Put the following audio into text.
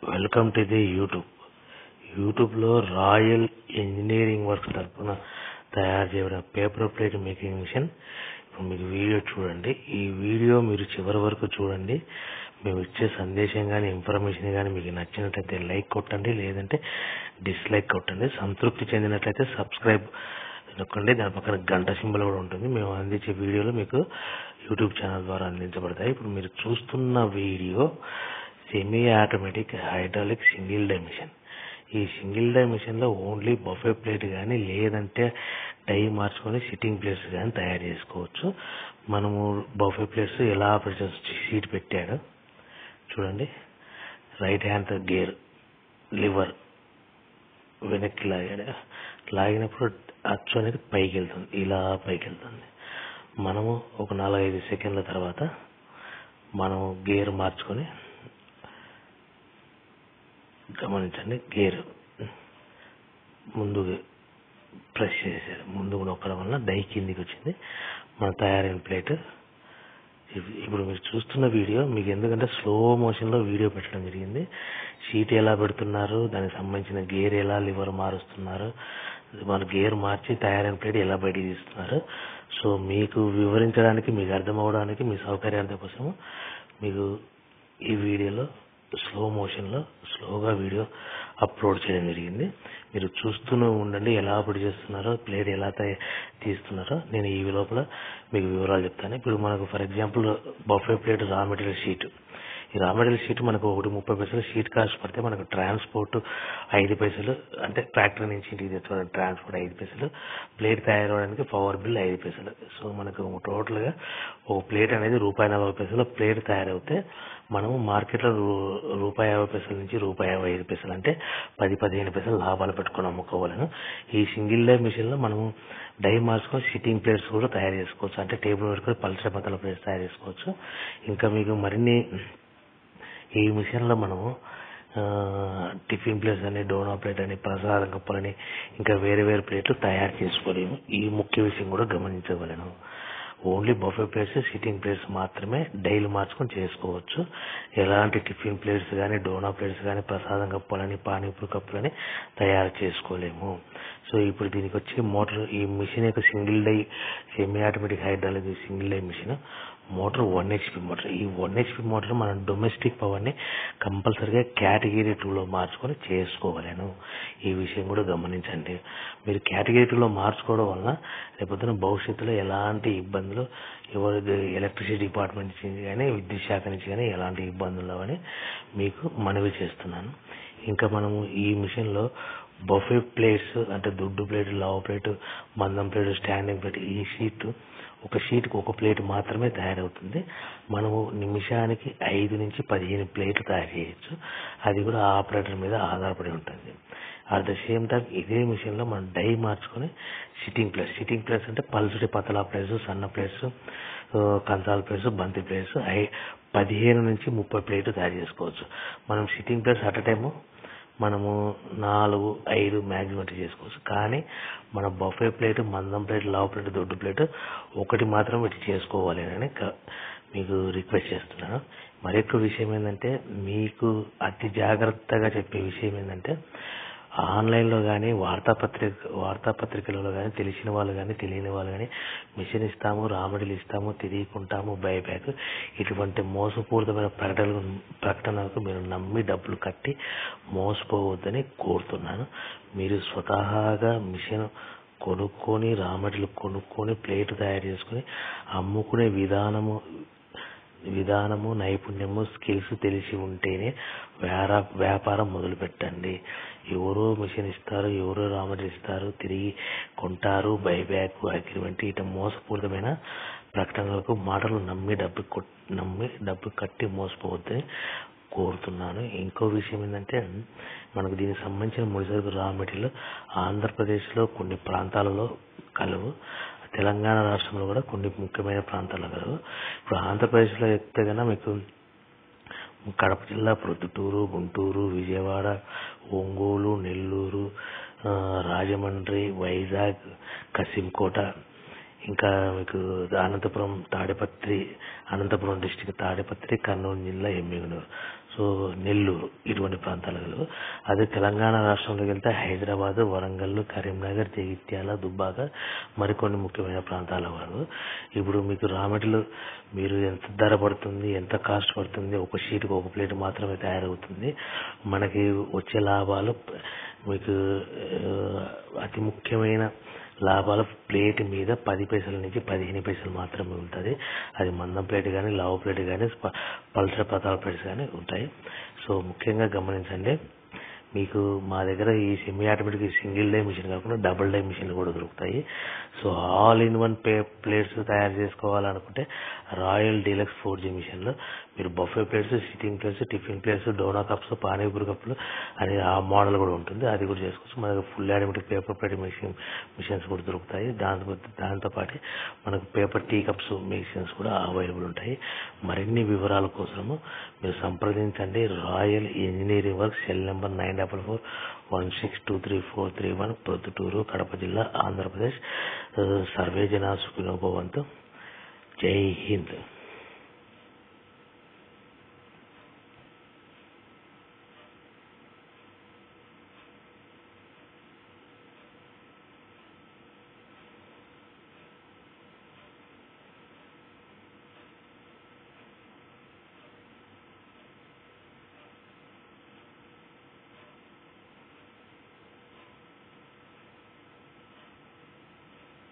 welcome to the YouTube యూట్యూబ్లో Royal Engineering Works తరఫున తయారు చేయబడిన పేపర్ ప్లేట్ మేకింగ్ మిషన్ ఇప్పుడు మీకు వీడియో చూడండి ఈ వీడియో మీరు చివరి వరకు చూడండి మేము ఇచ్చే సందేశం కానీ ఇన్ఫర్మేషన్ కానీ మీకు నచ్చినట్లయితే లైక్ కొట్టండి లేదంటే డిస్లైక్ కొట్టండి సంతృప్తి చెందినట్లయితే సబ్స్క్రైబ్ నొక్కండి దాని పక్కన గంట సింబల్ కూడా ఉంటుంది మేము అందించే వీడియోలు మీకు యూట్యూబ్ ఛానల్ ద్వారా అందించబడతాయి ఇప్పుడు మీరు చూస్తున్న video semi automatic hydraulic single die machine ఈ సింగిల్ డై మిషన్ లో ఓన్లీ బఫే ప్లేట్ కానీ లేదంటే డై మార్చుకొని సిట్టింగ్ ప్లేట్స్ కానీ తయారు చేసుకోవచ్చు మనము బఫే ప్లేట్స్ ఎలా ఆపరేట్ చేసి షీట్ పెట్టాడు చూడండి రైట్ హ్యాండ్ గేర్ లివర్ వెనక్కి లాగాడు లాగినప్పుడు అచ్చు అనేది పైకి వెళ్తుంది ఇలా పైకి వెళ్తుంది మనము ఒక నాలుగైదు సెకండ్ల తర్వాత మనం గేర్ మార్చుకొని గమనించండి గేర్ ముందు ప్రెస్ చేసేది ముందు నొక్కడం వల్ల డై కిందికి వచ్చింది మన తయారైన ప్లేట్ ఇప్పుడు మీరు చూస్తున్న వీడియో మీకు ఎందుకంటే స్లో మోషన్లో వీడియో పెట్టడం జరిగింది షీట్ ఎలా పెడుతున్నారు దానికి సంబంధించిన గేర్ ఎలా లివర్ మారుస్తున్నారు మన గేర్ మార్చి తయారైన ప్లేట్ ఎలా బయటికి తీస్తున్నారు సో మీకు వివరించడానికి మీకు అర్థం అవడానికి మీ సౌకర్యార్థం కోసం మీకు ఈ వీడియోలో స్లో మోషన్లో స్లోగా వీడియో అప్లోడ్ చేయడం జరిగింది మీరు చూస్తూనే ఉండండి ఎలా అప్లోడ్ చేస్తున్నారో ప్లేట్ ఎలా తీస్తున్నారో నేను ఈ లోపల మీకు వివరాలు చెప్తాను ఇప్పుడు మనకు for example buffet plate raw material sheet ఈ రా మెటీరియల్ షీట్ మనకు ఒకటి ముప్పై పైసలు షీట్ కాస్ట్ పడితే మనకు ట్రాన్స్పోర్ట్ ఐదు పైసలు అంటే ఫ్యాక్టరీ నుంచి ఇంటికి తెచ్చుకోవడానికి ట్రాన్స్పోర్ట్ ఐదు పైసలు ప్లేట్ తయారవడానికి పవర్ బిల్ ఐదు పైసలు సో మనకు టోటల్గా ఒక ప్లేట్ అనేది రూపాయి నలభై పైసలు ప్లేట్ తయారవుతే మనము మార్కెట్లో రూపాయి యాభై పైసల నుంచి రూపాయి యాభై ఐదు పైసలు అంటే పది పదిహేను పైసలు లాభాలు పెట్టుకొని అమ్ముకోవాలను ఈ సింగిల్ డై మిషన్లో మనము డై మార్చుకొని సిట్టింగ్ ప్లేట్స్ కూడా తయారు చేసుకోవచ్చు అంటే టేబుల్ పెట్టుకొని పల్చ పతల ప్లేట్స్ తయారు చేసుకోవచ్చు ఇంకా మీకు మరిన్ని ఈ మిషన్లో మనము టిఫిన్ ప్లేట్స్ అని డోనా ప్లేట్ అని ప్రసాదం కప్పలని ఇంకా వేరే వేరే ప్లేట్లు తయారు చేసుకోలేము ఈ ముఖ్య విషయం కూడా గమనించగలను only buffet plates sitting plates మాత్రమే డైలీ మార్చుకొని చేసుకోవచ్చు ఎలాంటి టిఫిన్ ప్లేట్స్ కానీ డోనా ప్లేట్స్ కానీ ప్రసాదం కప్పులని పానీపూరి కప్పులని తయారు చేసుకోలేము సో ఇప్పుడు దీనికి వచ్చి మోటార్ ఈ మిషన్ యొక్క single die semi automatic hydraulic single die machine motor one HP motor ఈ వన్ హెచ్పి మోటార్ మనం డొమెస్టిక్ పవర్ని కంపల్సరిగా కేటగిరీ టూలో మార్చుకొని చేసుకోగలను ఈ విషయం కూడా గమనించండి మీరు కేటగిరీ టూలో మార్చుకోవడం వలన రేపొద్దున భవిష్యత్తులో ఎలాంటి ఇబ్బందులు ఎవరి ఎలక్ట్రిసిటీ డిపార్ట్మెంట్ నుంచి కానీ విద్యుత్ శాఖ నుంచి కానీ ఎలాంటి ఇబ్బందులు అని మీకు మనవి చేస్తున్నాను ఇంకా మనము ఈ మిషన్లో బఫే ప్లేట్స్ అంటే దుడ్డు ప్లేట్ లావ్ ప్లేట్ మందం ప్లేట్ స్టాండింగ్ ప్లేట్ ఈ షీట్ ఒక షీట్కి ఒక ప్లేట్ మాత్రమే తయారవుతుంది మనము నిమిషానికి ఐదు నుంచి పదిహేను ప్లేట్లు తయారు చేయొచ్చు అది కూడా ఆపరేటర్ మీద ఆధారపడి ఉంటుంది అట్ ద సేమ్ టైం ఇదే మిషన్లో మనం డై మార్చుకొని సిట్టింగ్ ప్లేట్స్ సిట్టింగ్ ప్లేట్స్ అంటే పల్సుడి పతలా ప్లేట్స్ సన్న ప్లేట్స్ కంచాల ప్లేట్స్ బంతి ప్లేట్స్ ఐ పదిహేను నుంచి ముప్పై ప్లేట్లు తయారు చేసుకోవచ్చు మనం సిట్టింగ్ ప్లేట్స్ అట్ టైము మనము నాలుగు ఐదు మ్యాక్సిమం చేసుకోవచ్చు కానీ మన బఫే ప్లేట్ మందం ప్లేట్ లావ్ ప్లేట్ దొడ్డు ప్లేట్ ఒకటి మాత్రం పెట్టి చేసుకోవాలి అని మీకు రిక్వెస్ట్ చేస్తున్నాను మరొక విషయం ఏంటంటే మీకు అతి జాగ్రత్తగా చెప్పే విషయం ఏంటంటే ఆన్లైన్లో కానీ వార్తాపత్రిక వార్తాపత్రికలలో కానీ తెలిసిన వాళ్ళు కానీ తెలియని వాళ్ళు కానీ మిషన్ ఇస్తాము రామడిలు ఇస్తాము తిరిగికుంటాము బైబ్యాక్ ఇటువంటి మోసపూరితమైన ప్రకటనలు ప్రకటనలకు మీరు నమ్మి డబ్బులు కట్టి మోసపోవద్దని కోరుతున్నాను మీరు స్వతహాగా మిషన్ కొనుక్కొని రామడిలు కొనుక్కొని ప్లేట్ తయారు చేసుకొని అమ్ముకునే విధానము విధానము నైపుణ్యము స్కిల్స్ తెలిసి ఉంటేనే వ్యారా వ్యాపారం మొదలు పెట్టండి ఎవరో మిషన్ ఇస్తారు ఎవరో రామడి ఇస్తారు తిరిగి కొంటారు బైబ్యాక్ అగ్రిమెంట్ ఇట మోసపూరితమైన ప్రకటనలకు మాటలు నమ్మి డబ్బు నమ్మి డబ్బు కట్టి మోసపోవద్దని కోరుతున్నాను ఇంకో విషయం ఏంటంటే మనకు దీనికి సంబంధించిన ముడిసరుకు రా మెటీరియల్ ఆంధ్రప్రదేశ్లో కొన్ని ప్రాంతాలలో కలవు తెలంగాణ రాష్ట్రంలో కూడా కొన్ని ముఖ్యమైన ప్రాంతాలు కలవు ఇప్పుడు ఆంధ్రప్రదేశ్లో ఎక్కితే కన్నా మీకు కడప జిల్లా ప్రొద్దుటూరు గుంటూరు విజయవాడ ఒంగోలు నెల్లూరు రాజమండ్రి వైజాగ్ కసింకోట ఇంకా మీకు అనంతపురం తాడిపత్రి అనంతపురం డిస్టిక్ తాడిపత్రి కర్నూలు జిల్లా ఎమ్మిగనూరు సో నెల్లూరు ఇటువంటి ప్రాంతాలలో అదే తెలంగాణ రాష్ట్రంలోకి వెళ్తే హైదరాబాద్ వరంగల్ కరీంనగర్ జగిత్యాల దుబ్బాక మరికొన్ని ముఖ్యమైన ప్రాంతాల వారు ఇప్పుడు మీకు రామెటలు మీరు ఎంత ధర పడుతుంది ఎంత కాస్ట్ పడుతుంది ఒక షీట్కి ఒక ప్లేట్ మాత్రమే తయారవుతుంది మనకి వచ్చే లాభాలు మీకు ఆ, అతి ముఖ్యమైన లాభాలు ప్లేట్ మీద పది పైసల నుంచి పదిహేను పైసలు మాత్రమే ఉంటుంది అది మందం ప్లేట్ కానీ లావు ప్లేట్ కానీ పల్సర్ పతాల ప్లేట్స్ కానీ ఉంటాయి సో ముఖ్యంగా గమనించండి మీకు మా దగ్గర ఈ semi automatic single die machine కాకుండా డబుల్ డై మిషన్లు కూడా దొరుకుతాయి సో ఆల్ ఇన్ వన్ పే ప్లేట్స్ తయారు చేసుకోవాలనుకుంటే రాయల్ డీలక్స్ ఫోర్ జీ మిషన్లో మీరు buffet plates sitting plates tiffin plates డోనా కప్స్ పానీపూరి కప్పులు అని ఆ మోడల్ కూడా ఉంటుంది అది కూడా చేసుకోవచ్చు మనకు full automatic paper plate machine machines కూడా దొరుకుతాయి దాంతో దాంతో పాటు మనకు పేపర్ టీ కప్స్ మిషన్స్ కూడా అవైలబుల్ ఉంటాయి మరిన్ని వివరాల కోసము మీరు సంప్రదించండి Royal Engineering Work cell number nine double four one six two three four three one Proddatur Kadapa జిల్లా ఆంధ్రప్రదేశ్ సర్వే జనా సుఖినోభవంతు జై హింద్